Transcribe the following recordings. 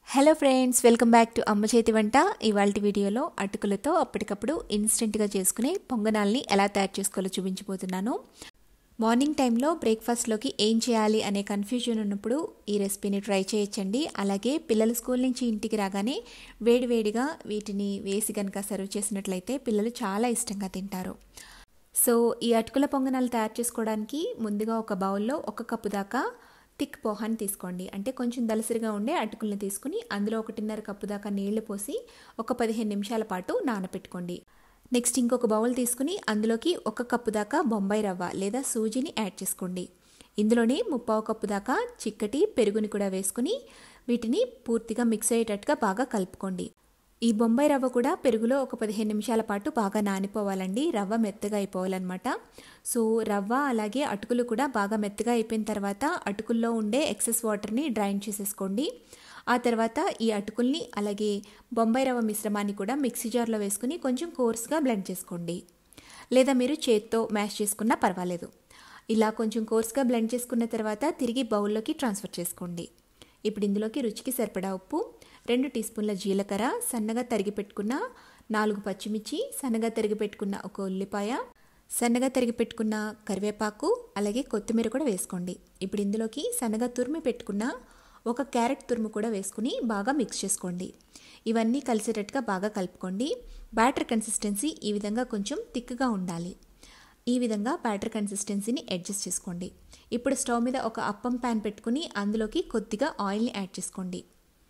hello friends welcome back to అమ్మ చేతి వంట ఇవాళ వీడియోలో అటుకులతో అప్పటికప్పుడు ఇన్స్టెంట్గా చేసుకునే పొంగనాల్ని ఎలా తయారు చేసుకోవాలో చూపించబోతున్నాను మార్నింగ్ టైంలో బ్రేక్ఫాస్ట్లోకి ఏం చేయాలి అనే కన్ఫ్యూజన్ ఉన్నప్పుడు ఈ రెసిపీని ట్రై చేయొచ్చండి అలాగే పిల్లలు స్కూల్ నుంచి ఇంటికి రాగానే వేడివేడిగా వీటిని వేసి కనుక సర్వ్ చేసినట్లయితే పిల్లలు చాలా ఇష్టంగా తింటారు సో ఈ అటుకుల పొంగనాలు తయారు చేసుకోవడానికి ముందుగా ఒక బౌల్లో ఒక కప్పు దాకా థిక్ పోహాని తీసుకోండి అంటే కొంచెం దలసరిగా ఉండే అటుకుల్ని తీసుకుని అందులో ఒకటిన్నర కప్పు దాకా నీళ్లు పోసి ఒక పదిహేను నిమిషాల పాటు నానపెట్టుకోండి నెక్స్ట్ ఇంకొక బౌల్ తీసుకుని అందులోకి ఒక కప్పు దాకా బొంబాయి రవ్వ లేదా సూజీని యాడ్ చేసుకోండి ఇందులోనే ముప్పావు కప్పు దాకా చిక్కటి పెరుగుని కూడా వేసుకుని వీటిని పూర్తిగా మిక్స్ అయ్యేటట్టుగా బాగా కలుపుకోండి ఈ బొంబాయి రవ్వ కూడా పెరుగులో ఒక పదిహేను నిమిషాల పాటు బాగా నానిపోవాలండి రవ్వ మెత్తగా అయిపోవాలన్నమాట సో రవ్వ అలాగే అటుకులు కూడా బాగా మెత్తగా అయిపోయిన తర్వాత అటుకుల్లో ఉండే ఎక్సెస్ వాటర్ని డ్రైన్ చేసేసుకోండి ఆ తర్వాత ఈ అటుకుల్ని అలాగే బొంబాయి రవ్వ మిశ్రమాన్ని కూడా మిక్సీ జార్లో వేసుకుని కొంచెం కోర్స్గా బ్లెండ్ చేసుకోండి లేదా మీరు చేత్తో మ్యాష్ చేసుకున్నా పర్వాలేదు ఇలా కొంచెం కోర్స్గా బ్లెండ్ చేసుకున్న తర్వాత తిరిగి బౌల్లోకి ట్రాన్స్ఫర్ చేసుకోండి ఇప్పుడు ఇందులోకి రుచికి సరిపడా ఉప్పు రెండు టీ స్పూన్ల జీలకర్ర సన్నగా తరిగి పెట్టుకున్న నాలుగు పచ్చిమిర్చి సన్నగా తరిగి పెట్టుకున్న ఒక ఉల్లిపాయ సన్నగా తరిగి పెట్టుకున్న కరివేపాకు అలాగే కొత్తిమీర కూడా వేసుకోండి ఇప్పుడు ఇందులోకి సన్నగా తురిమి పెట్టుకున్న ఒక క్యారెట్ తురుము కూడా వేసుకుని బాగా మిక్స్ చేసుకోండి ఇవన్నీ కలిసేటట్టుగా బాగా కలుపుకోండి బ్యాటర్ కన్సిస్టెన్సీ ఈ విధంగా కొంచెం థిక్గా ఉండాలి ఈ విధంగా బ్యాటర్ కన్సిస్టెన్సీని అడ్జస్ట్ చేసుకోండి ఇప్పుడు స్టవ్ మీద ఒక అప్పం ప్యాన్ పెట్టుకుని అందులోకి కొద్దిగా ఆయిల్ని యాడ్ చేసుకోండి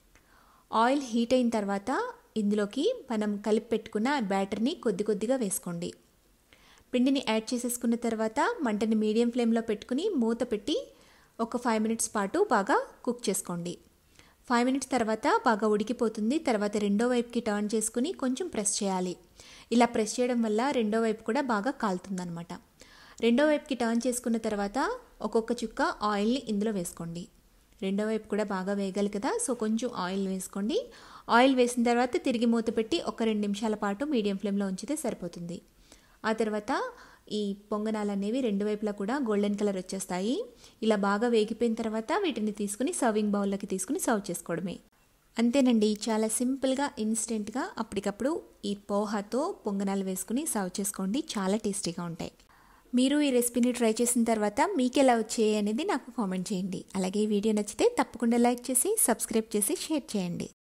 ఆయిల్ హీట్ అయిన తర్వాత ఇందులోకి మనం కలిపి పెట్టుకున్న బ్యాటర్ని కొద్ది కొద్దిగా వేసుకోండి పిండిని యాడ్ చేసేసుకున్న తర్వాత మంటని మీడియం ఫ్లేమ్లో పెట్టుకుని మూత పెట్టి ఒక ఫైవ్ మినిట్స్ పాటు బాగా కుక్ చేసుకోండి ఫైవ్ మినిట్స్ తర్వాత బాగా ఉడికిపోతుంది తర్వాత రెండో వైపుకి టర్న్ చేసుకుని కొంచెం ప్రెస్ చేయాలి ఇలా ప్రెస్ చేయడం వల్ల రెండో వైపు కూడా బాగా కాలుతుందనమాట రెండో వైపుకి టర్న్ చేసుకున్న తర్వాత ఒక్కొక్క చుక్క ఆయిల్ని ఇందులో వేసుకోండి రెండో వైపు కూడా బాగా వేగాలి కదా సో కొంచెం ఆయిల్ వేసుకోండి ఆయిల్ వేసిన తర్వాత తిరిగి మూత పెట్టి ఒక రెండు నిమిషాల పాటు మీడియం ఫ్లేమ్లో ఉంచితే సరిపోతుంది ఆ తర్వాత ఈ పొంగనాలు అనేవి రెండు వైపులా కూడా గోల్డెన్ కలర్ వచ్చేస్తాయి ఇలా బాగా వేగిపోయిన తర్వాత వీటిని తీసుకుని సర్వింగ్ బౌల్లోకి తీసుకుని సర్వ్ చేసుకోవడమే అంతేనండి చాలా సింపుల్గా ఇన్స్టెంట్గా అప్పటికప్పుడు ఈ పోహాతో పొంగనాలు వేసుకుని సర్వ్ చేసుకోండి చాలా టేస్టీగా ఉంటాయి మీరు ఈ రెసిపీని ట్రై చేసిన తర్వాత మీకు ఎలా వచ్చాయి అనేది నాకు కామెంట్ చేయండి అలాగే ఈ వీడియో నచ్చితే తప్పకుండా లైక్ చేసి సబ్స్క్రైబ్ చేసి షేర్ చేయండి